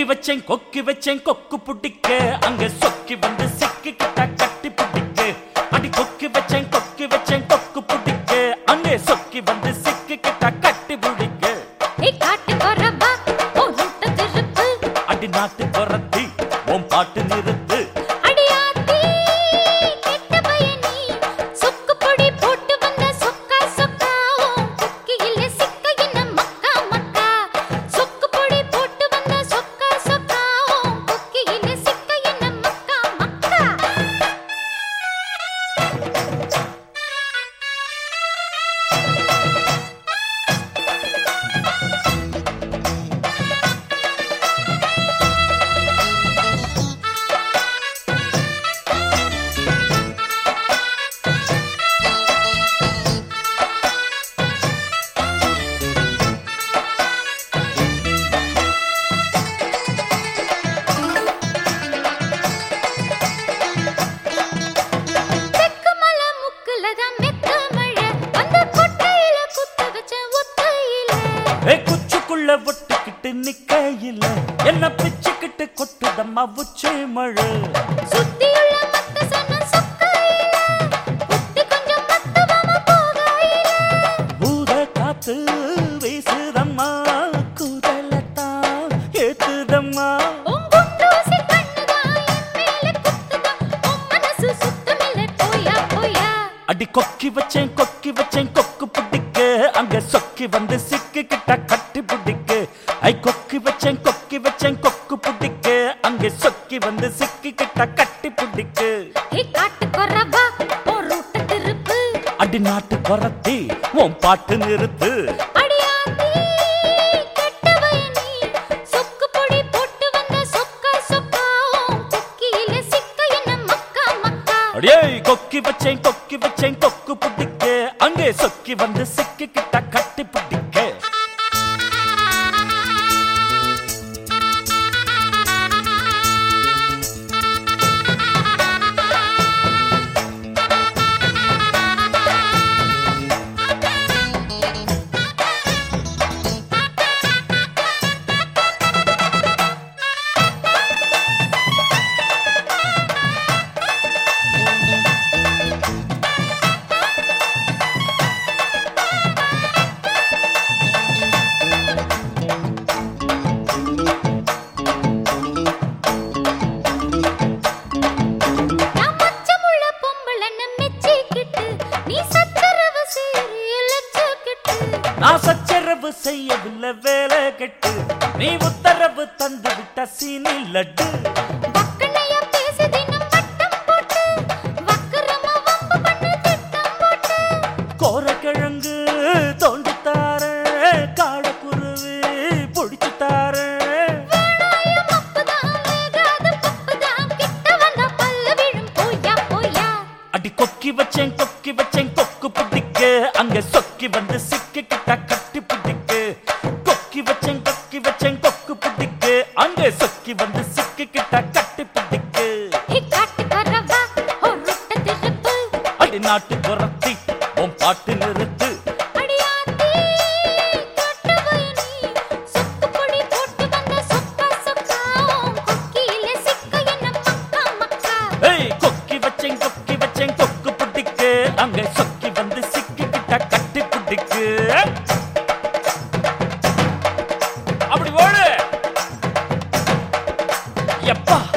வச்சேன் கொக்கி வச்சேன் கொக்கு புடிக்க அங்க சொக்கி வந்து சிக்கி கிட்ட கட்டி புடிக்க அடி கொக்கி வச்சேன் கொக்கி வச்சேன் கொக்கு புடிக்க அங்கே சொக்கி வந்து சிக்கி கிட்ட கட்டி புடிக்க ஏய் காட்டு கொரவா ஓ ரூட்ட திருப்பு அடி நாட்டு குரத்தி உன் பாட்டு நிறுத்து அடியாத்தி கெட்ட பயனி சொக்கு பொடி போட்டு வந்த சொக்கா சொக்கா உன் குக்கியில சிக்க என்ன மக்கா மக்கா சொக்கு பொடி போட்டு வந்த சொக்கா சொக்கா உன் குக்கியில சிக்க என்ன மக்கா மக்கா தெக்கு மலை முக்குல தான் மெத்த மழை அந்த கொட்டையில குத்த வச்ச ஒத்தையில ஏ குச்சுக்குள்ள ஒட்டுக்கிட்டு நிக்கையில என்ன பிச்சுக்கிட்டு கொட்டுதம்மா உச்சி மழை சுத்தியுள்ள மத்த சன்ன சொக்கையில புத்தி கொஞ்சம் மத்தவம போகையில பூத காத்து வீசுதம்மா குதலத்தான் ஏத்துதம்மா உன் குண்டூசி கண்ணுதான் என் மேல குத்துதான் உன் மனசு சுத்தமில்ல போயா போயா அடி கொக்கி வச்சேன் கொக்கி வச்சேன் கொக்கு புடிக்க அங்க சொக்கி வந்து சிக்கி கிட்ட கட்டி புடிக்க ஐ கொக்கி வச்சேன் கொக்கி வச்சேன் கொக்கு புடிக்க அங்க சொக்கி வந்து சிக்கி கிட்ட கட்டி புடிக்க ஏய் காட்டு கொரவா ஓ ரூட்ட திருப்பு அடி நாட்டு குரத்தி உன் பாட்டு நிறுத்து அடியாத்தி கெட்ட பயனி சொக்கு பொடி போட்டு வந்த சொக்கா சொக்கா உன் குக்கியில சிக்க என்ன மக்கா மக்கா அடியே கொக்கி வச்சேன் கொக்கி வச்சேன் கொக்கு புடிக்க அங்கே சொக்கி வந்து சிக்கி கிட்ட கட்டி புடிக்க நான் மச்சமுள்ள பொம்பளைன்னு மெச்சிக்கிட்டு, நீ சச்சரவு செய்றிய லட்சக்கிட்டு. நான் சச்சரவு செய்யவில்லை வேலை கெட்டு நீ உத்தரவு தந்து விட்ட சீனி லட்டு வக்கணையா பேசி தினம் வட்டம் போட்டு, வக்கரமா வம்பு பண்ணு திட்டம் போட்டு. கோரக்கிழங்கு தோண்டித்தார காடக்குருவி பொடிச்சுத்தார வேணாயம் அப்புதான், வேகாத பப்புதான், கிட்ட வந்தா பல்லு விழும். போயா, போயா. அடி கொக்கி வச்சேன் கொக்கி வச்சேன் கொக்கு புடிக்க அங்க சொக்கி வந்து சிக்கி கிட்ட கட்டி புடிக்க கொக்கி வச்சேன் கொக்கி வச்சேன் கொக்கு புடிக்க அங்க சொக்கி வந்து சிக்கி கிட்ட கட்டி புடிக்க ஏ காட்டுக்காரவா, ஒரு ரொட்ட திருப்பு. அடி நாட்டு குரத்தி உன் பாட்டு நிறுத்து அடியாத்தி, கெட்ட பயனி, சொக்கு பொடி போட்டு வந்த சொக்கா சொக்கா, உன் கொக்கியில சிக்க என்ன மக்கா மக்கா ஏய் கொக்கி வச்சேன் கொக்கி வச்சேன் கொக்கு புடிக்க அங்க சொக்கி வந்து சிக்கி கிட்ட கட்டி புடிக்க அப்படி ஓடு எப்பா